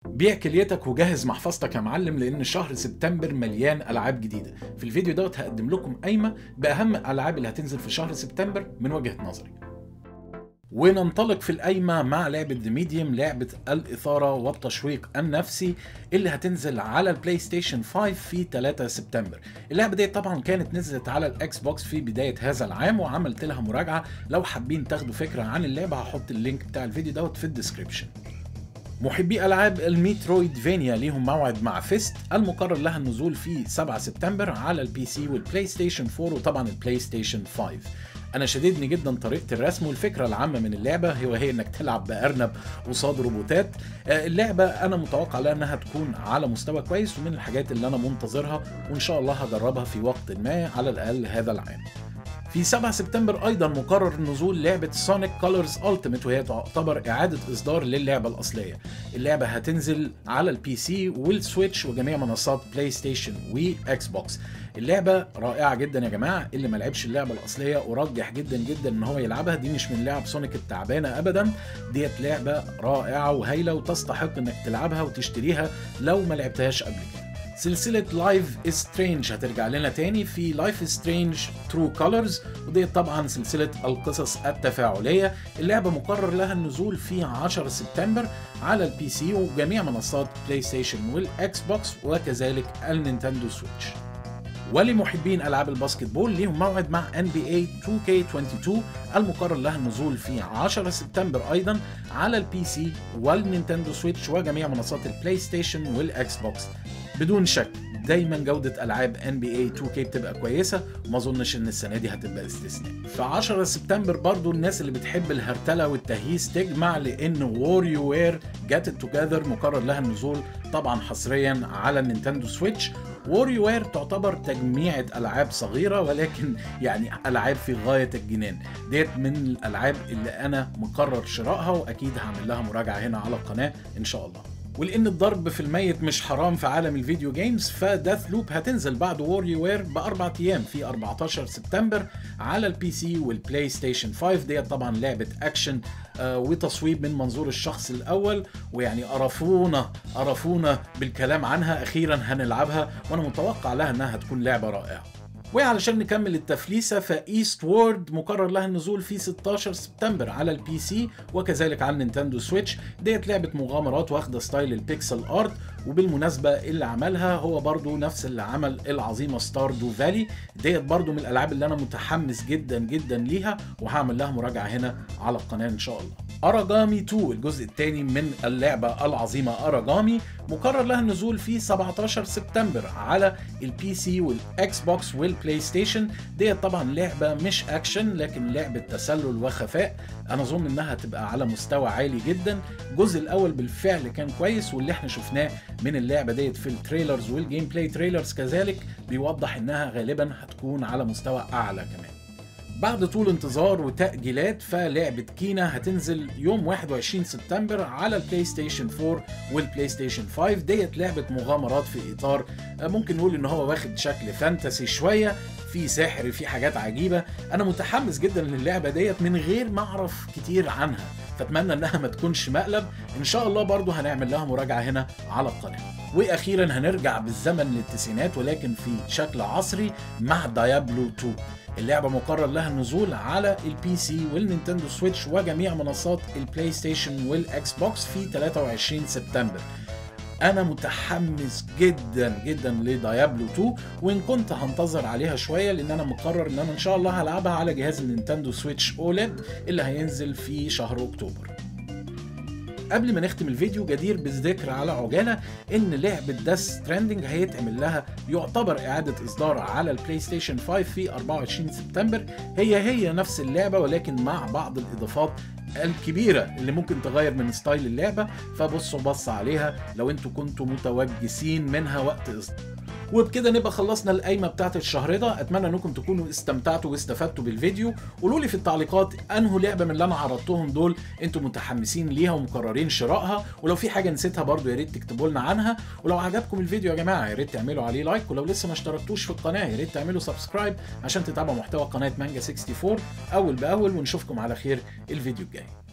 بيع كليتك وجهز محفظتك يا معلم لان شهر سبتمبر مليان العاب جديده في الفيديو دوت هقدم لكم قايمه باهم الالعاب اللي هتنزل في شهر سبتمبر من وجهه نظري وننطلق في القايمة مع لعبة ذا ميديوم لعبة الإثارة والتشويق النفسي اللي هتنزل على البلاي ستيشن 5 في 3 سبتمبر اللعبة دي طبعا كانت نزلت على الأكس بوكس في بداية هذا العام وعملت لها مراجعة لو حابين تاخدوا فكرة عن اللعبة هحط اللينك بتاع الفيديو دوت في الديسكريبشن محبي العاب الميترويد فينيا ليهم موعد مع فيست المقرر لها النزول في 7 سبتمبر على البي سي والبلاي ستيشن 4 وطبعا البلاي ستيشن 5 انا شددني جدا طريقه الرسم والفكره العامه من اللعبه هو هي انك تلعب بارنب قصاد روبوتات اللعبه انا متوقع لها انها تكون على مستوى كويس ومن الحاجات اللي انا منتظرها وان شاء الله هجربها في وقت ما على الاقل هذا العام في 7 سبتمبر ايضا مقرر نزول لعبه سونيك كولرز التيميت وهي تعتبر اعاده اصدار للعبه الاصليه اللعبه هتنزل على البي سي والسويتش وجميع منصات بلاي ستيشن واكس بوكس اللعبه رائعه جدا يا جماعه اللي ما لعبش اللعبه الاصليه ارجح جدا جدا ان هو يلعبها دي مش من لعب سونيك التعبانه ابدا ديت لعبه رائعه وهايله وتستحق انك تلعبها وتشتريها لو ما لعبتهاش قبل كده سلسلة لايف سترينج هترجع لنا تاني في لايف سترينج ترو كولرز ودي طبعا سلسلة القصص التفاعلية اللعبة مقرر لها النزول في 10 سبتمبر على البي سي وجميع منصات بلاي ستيشن والاكس بوكس وكذلك النينتندو سويتش ولمحبين العاب الباسكت بول ليهم موعد مع NBA 2K22 المقرر لها النزول في 10 سبتمبر ايضا على البي سي والنينتندو سويتش وجميع منصات البلاي ستيشن والاكس بوكس بدون شك دايما جودة ألعاب NBA 2K بتبقى كويسة وما أظنش إن السنة دي هتبقى استثناء. في 10 سبتمبر برضو الناس اللي بتحب الهرتلة والتهييس تجمع لأن ووريو وير جات توجذر مقرر لها النزول طبعا حصريا على النينتندو سويتش ووريو وير تعتبر تجميعة ألعاب صغيرة ولكن يعني ألعاب في غاية الجنان ديت من الألعاب اللي أنا مقرر شرائها وأكيد هعمل لها مراجعة هنا على القناة إن شاء الله ولان الضرب في الميت مش حرام في عالم الفيديو جيمز فداث لوب هتنزل بعد ووري وير باربع ايام في 14 سبتمبر على البي سي والبلاي ستيشن 5 ديت طبعا لعبه اكشن آه وتصويب من منظور الشخص الاول ويعني قرفونا قرفونا بالكلام عنها اخيرا هنلعبها وانا متوقع لها انها هتكون لعبه رائعه وعلشان نكمل التفليسة فإيست وورد مقرر لها النزول في 16 سبتمبر على البي سي وكذلك على النينتندو سويتش ديت لعبة مغامرات واخدة ستايل البيكسل ارت وبالمناسبة اللي عملها هو برضو نفس اللي عمل العظيمة ستاردو فالي ديت برضو من الألعاب اللي أنا متحمس جدا جدا ليها وهعمل لها مراجعة هنا على القناة إن شاء الله أراجامي 2 الجزء الثاني من اللعبة العظيمة أراجامي مقرر لها النزول في 17 سبتمبر على البي سي والاكس بوكس والبلاي ستيشن ديت طبعا لعبة مش اكشن لكن لعبة تسلل وخفاء انا اظن انها هتبقى على مستوى عالي جدا الجزء الاول بالفعل كان كويس واللي احنا شفناه من اللعبة ديت في التريلرز والجيم بلاي تريلرز كذلك بيوضح انها غالبا هتكون على مستوى اعلى كمان بعد طول انتظار وتأجيلات فلعبة كينا هتنزل يوم 21 سبتمبر على البلاي ستيشن 4 والبلاي ستيشن 5 ديت لعبة مغامرات في إطار ممكن نقول إن هو واخد شكل فانتسي شوية في سحر في حاجات عجيبة أنا متحمس جدا للعبة ديت من غير ما أعرف كتير عنها فأتمنى إنها ما تكونش مقلب إن شاء الله برضو هنعمل لها مراجعة هنا على القناة واخيرا هنرجع بالزمن للتسعينات ولكن في شكل عصري مع دايابلو 2 اللعبة مقرر لها النزول على البي سي والنينتندو سويتش وجميع منصات البلاي ستيشن والاكس بوكس في 23 سبتمبر انا متحمس جدا جدا لدايابلو 2 وان كنت هنتظر عليها شويه لان انا مقرر ان انا ان شاء الله هلعبها على جهاز النينتندو سويتش اوليد اللي هينزل في شهر اكتوبر قبل ما نختم الفيديو جدير بالذكر على عجاله ان لعبه داس ستراندنج هيتعمل لها يعتبر اعاده اصدار على البلاي ستيشن 5 في 24 سبتمبر هي هي نفس اللعبه ولكن مع بعض الاضافات الكبيره اللي ممكن تغير من ستايل اللعبه فبصوا بص عليها لو انتوا كنتوا متوجسين منها وقت اصدار وبكده نبقى خلصنا القايمه بتاعت الشهر ده اتمنى انكم تكونوا استمتعتوا واستفدتوا بالفيديو قولوا لي في التعليقات انه لعبه من اللي انا عرضتهم دول انتم متحمسين ليها ومقررين شرائها ولو في حاجه نسيتها برضو يا ريت تكتبوا لنا عنها ولو عجبكم الفيديو يا جماعه يا ريت تعملوا عليه لايك ولو لسه ما اشتركتوش في القناه يا ريت تعملوا سبسكرايب عشان تتابعوا محتوى قناه مانجا 64 اول باول ونشوفكم على خير الفيديو الجاي